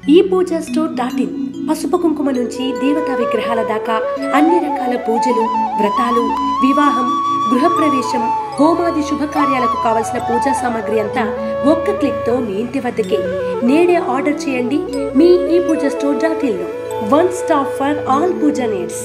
ఈ Pooja store dot in పసుపు కుంకుమ నుంచి దేవతా విగ్రహాల దాకా అన్ని రకాల పూజలు వ్రతాలు వివాహం గృహప్రవేశం హోమాది శుభకార్యాలకు కావలసిన పూజా సామాగ్రి అంతా ఒక్క క్లిక్ తో మీ ఇంటి వద్దకే నేడే ఆర్డర్ చేయండి మీ ఈ పూజ స్టోర్ డాట్ ఇన్ లో one stop for all pooja needs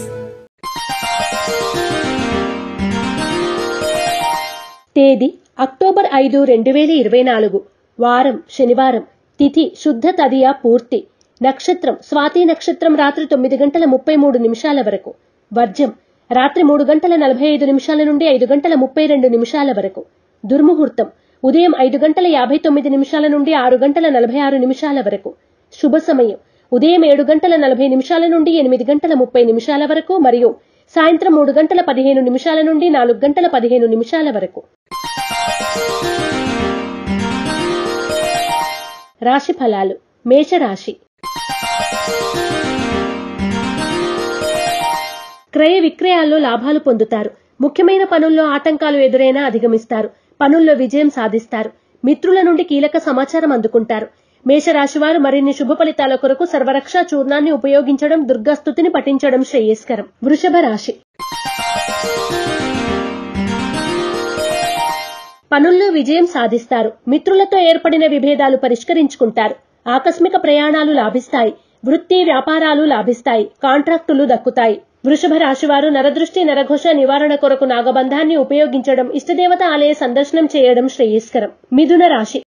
తేదీ అక్టోబర్ ఐదు రెండు వేల ఇరవై నాలుగు వారం శనివారం తిథి శుద్ధ తదియ పూర్తి నక్షత్రం స్వాతి నక్షత్రం రాత్రి తొమ్మిది గంటల ముప్పై మూడు నిమిషాల వరకు వర్జం రాత్రి మూడు గంటల నలభై ఐదు నిమిషాల నుండి ఐదు గంటల ముప్పై రెండు నిమిషాల వరకు దుర్ముహూర్తం ఉదయం ఐదు గంటల యాభై తొమ్మిది నిమిషాల నుండి ఆరు గంటల నలభై ఆరు నిమిషాల వరకు శుభ సమయం ఉదయం ఏడు గంటల నలభై నిమిషాల నుండి ఎనిమిది గంటల ముప్పై నిమిషాల వరకు మరియు సాయంత్రం మూడు గంటల పదిహేను నిమిషాల నుండి నాలుగు గంటల పదిహేను నిమిషాల వరకు రాశి ఫలాలు మేషరాశి క్రయ విక్రయాల్లో లాభాలు పొందుతారు ముఖ్యమైన పనుల్లో ఆటంకాలు ఎదురైనా అధిగమిస్తారు పనుల్లో విజయం సాధిస్తారు మిత్రుల నుండి కీలక సమాచారం అందుకుంటారు మేషరాశి వారు మరిన్ని శుభ ఫలితాల కొరకు సర్వరక్షా చూర్ణాన్ని ఉపయోగించడం దుర్గాస్తుతిని పఠించడం శ్రేయస్కరం వృషభ రాశి పనుల్లో విజయం సాధిస్తారు మిత్రులతో ఏర్పడిన విభేదాలు పరిష్కరించుకుంటారు ఆకస్మిక ప్రయాణాలు లాభిస్తాయి వృత్తి వ్యాపారాలు లాభిస్తాయి కాంట్రాక్టులు దక్కుతాయి వృషభ రాశివారు నరదృష్టి నరఘోష నివారణ కొరకు నాగబంధాన్ని ఉపయోగించడం ఇష్టదేవత ఆలయ సందర్శనం చేయడం శ్రేయస్కరం మిథున రాశి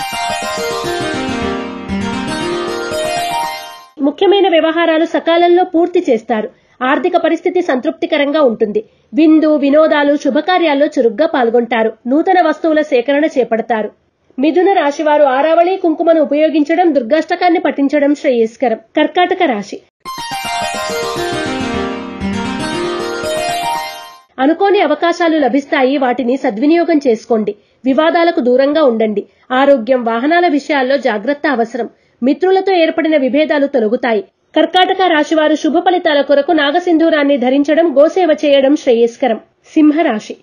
ముఖ్యమైన వ్యవహారాలు సకాలంలో పూర్తి చేస్తారు ఆర్థిక పరిస్థితి సంతృప్తికరంగా ఉంటుంది విందు వినోదాలు శుభకార్యాల్లో చురుగ్గా పాల్గొంటారు నూతన వస్తువుల సేకరణ చేపడతారు మిథున రాశివారు ఆరావళి కుంకుమను ఉపయోగించడం దుర్గాష్టకాన్ని పఠించడం శ్రేయస్కరం కర్కాటక రాశి అనుకోని అవకాశాలు లభిస్తాయి వాటిని సద్వినియోగం చేసుకోండి వివాదాలకు దూరంగా ఉండండి ఆరోగ్యం వాహనాల విషయాల్లో జాగ్రత్త అవసరం మిత్రులతో ఏర్పడిన విభేదాలు తొలగుతాయి కర్కాటక రాశివారు శుభ ఫలితాల కొరకు నాగసింధూరాన్ని ధరించడం గోసేవ చేయడం శ్రేయస్కరం సింహరాశి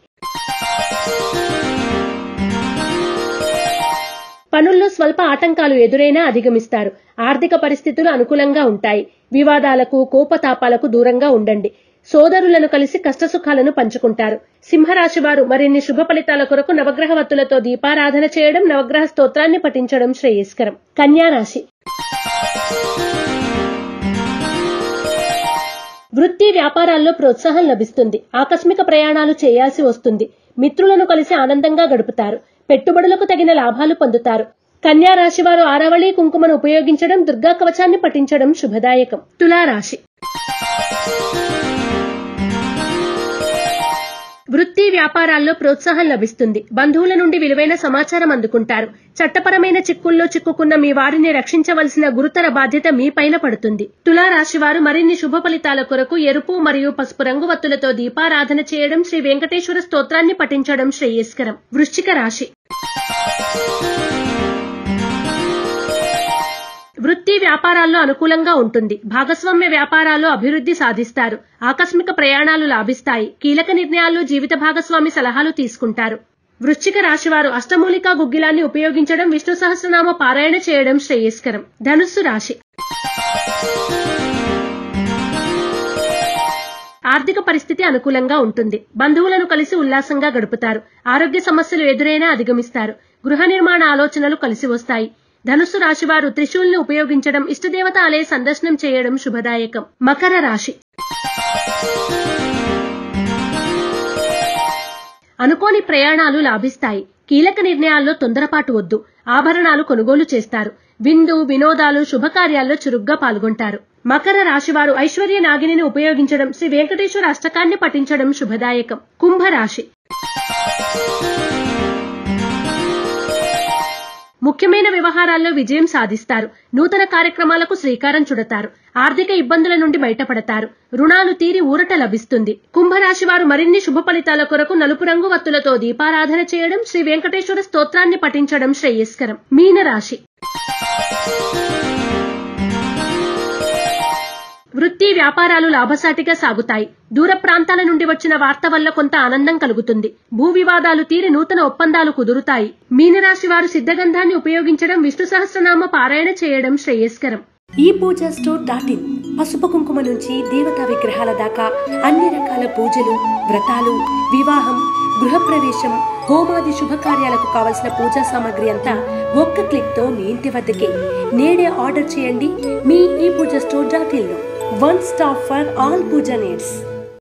పనుల్లో స్వల్ప ఆటంకాలు ఎదురైనా అధిగమిస్తారు ఆర్థిక పరిస్థితులు అనుకూలంగా ఉంటాయి వివాదాలకు కోపతాపాలకు దూరంగా ఉండండి సోదరులను కలిసి కష్టసుఖాలను పంచుకుంటారు సింహరాశి వారు మరిన్ని శుభ ఫలితాల కొరకు నవగ్రహ వత్తులతో దీపారాధన చేయడం నవగ్రహ స్తోత్రాన్ని పఠించడం శ్రేయస్కరం కన్యారాశి వృత్తి వ్యాపారాల్లో ప్రోత్సాహం లభిస్తుంది ఆకస్మిక ప్రయాణాలు చేయాల్సి వస్తుంది మిత్రులను కలిసి ఆనందంగా గడుపుతారు పెట్టుబడులకు తగిన లాభాలు పొందుతారు కన్యా రాశి వారు ఆరవళి కుంకుమను ఉపయోగించడం దుర్గా కవచాన్ని పఠించడం శుభదాయకం తులారాశి వృత్తి వ్యాపారాల్లో ప్రోత్సాహం లభిస్తుంది బంధువుల నుండి విలువైన సమాచారం అందుకుంటారు చట్టపరమైన చిక్కుల్లో చిక్కుకున్న మీ వారిని రక్షించవలసిన గురుతర బాధ్యత మీ పైన పడుతుంది తులారాశి వారు మరిన్ని శుభ ఫలితాల కొరకు ఎరుపు మరియు పసుపు రంగు వత్తులతో దీపారాధన చేయడం శ్రీ వెంకటేశ్వర స్తోత్రాన్ని పఠించడం శ్రేయస్కరం వృశ్చిక రాశి వృత్తి వ్యాపారాల్లో అనుకూలంగా ఉంటుంది భాగస్వామ్య వ్యాపారాల్లో అభివృద్ధి సాధిస్తారు ఆకస్మిక ప్రయాణాలు లాభిస్తాయి కీలక నిర్ణయాల్లో జీవిత భాగస్వామి సలహాలు తీసుకుంటారు వృశ్చిక రాశివారు అష్టమూలికా గుగ్గిలాన్ని ఉపయోగించడం విష్ణు సహస్రనామ పారాయణ చేయడం శ్రేయస్కరం ధనుస్సు రాశి ఆర్థిక పరిస్థితి అనుకూలంగా ఉంటుంది బంధువులను కలిసి ఉల్లాసంగా గడుపుతారు ఆరోగ్య సమస్యలు ఎదురైనా అధిగమిస్తారు గృహ నిర్మాణ ఆలోచనలు కలిసి వస్తాయి ధనుస్సు రాశివారు త్రిశూల్ని ఉపయోగించడం ఇష్టదేవత ఆలయ సందర్శనం చేయడం శుభదాయకం మకర రాశి అనుకోని ప్రయాణాలు లాభిస్తాయి కీలక నిర్ణయాల్లో తొందరపాటు వద్దు ఆభరణాలు కొనుగోలు చేస్తారు విందు వినోదాలు శుభకార్యాల్లో చురుగ్గా పాల్గొంటారు మకర రాశివారు ఐశ్వర్య నాగిని ఉపయోగించడం శ్రీ వెంకటేశ్వర అష్టకాన్ని పఠించడం శుభదాయకం కుంభరాశి ముఖ్యమైన వ్యవహారాల్లో విజయం సాధిస్తారు నూతన కార్యక్రమాలకు శ్రీకారం చుడతారు ఆర్థిక ఇబ్బందుల నుండి బయటపడతారు రుణాలు తీరి ఊరట లభిస్తుంది కుంభరాశి వారు మరిన్ని శుభ ఫలితాల కొరకు నలుపు రంగు వత్తులతో దీపారాధన చేయడం శ్రీ వెంకటేశ్వర స్తోత్రాన్ని పఠించడం శ్రేయస్కరం మీనరాశి వృత్తి వ్యాపారాలు లాభసాటిగా సాగుతాయి దూర ప్రాంతాల నుండి వచ్చిన వార్త వల్ల కొంత ఆనందం కలుగుతుంది భూ వివాదాలు తీరి నూతన ఒప్పందాలు కుదురుతాయి మీనరాశి వారు సిద్ధగంధాన్ని ఉపయోగించడం విష్ణు సహస్రనామ పారాయణ చేయడం శ్రేయస్కరం ఈ పూజ స్టోర్ డాట్ ఇన్ పసుపు కుంకుమ నుంచి దేవతా విగ్రహాల దాకా అన్ని రకాల పూజలు వ్రతాలు వివాహం గృహప్రవేశం హోమాది శుభకార్యాలకు కావలసిన పూజా సామాగ్రి అంతా ఒక్క క్లిక్ తో మీ ఇంటి వద్దకే నేడే ఆర్డర్ చేయండి మీ ఈ పూజ స్టోర్ డాట్ ఇన్ లో one stop for all pooja needs